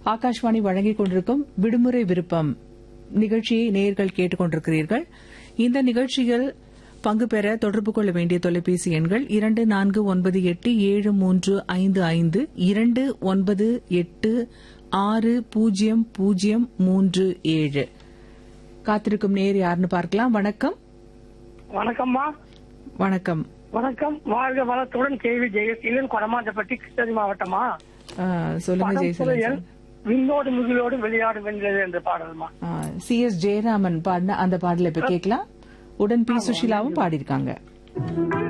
ஆகாஷ்வாணி வழங்கிக் கொண்டிருக்கும் விடுமுறை விருப்பம் நிகழ்ச்சியை நேயர்கள் கேட்டுக்கொண்டிருக்கிறீர்கள் இந்த நிகழ்ச்சியில் பங்கு பெற தொடர்பு கொள்ள வேண்டிய தொலைபேசி எண்கள் இரண்டு நான்கு ஒன்பது எட்டு ஏழு மூன்று ஐந்து ஐந்து இரண்டு ஒன்பது எட்டு ஆறு பூஜ்ஜியம் பூஜ்ஜியம் மூன்று ஏழு காத்திருக்கும் நேர் யாருன்னு பார்க்கலாம் வணக்கம் வணக்கம்மா வணக்கம் வணக்கம் வாழ்க வளத்துடன் கேள்வி ஜெயசீலன் கொடமாட்டப்பட்டி கிருஷ்ணகிரி மாவட்டமா ஆ, சொல்லுங்க படம் ஜெயசீலன் புதையல், விண்ணோடு முகிலோடு விளையாடு வென்றது என்ற பாடல்மா சி எஸ் ஜெயராமன் பாடின அந்த பாடலை இப்ப கேட்கலாம் உடன் பி சுஷிலாவும் பாடியிருக்காங்க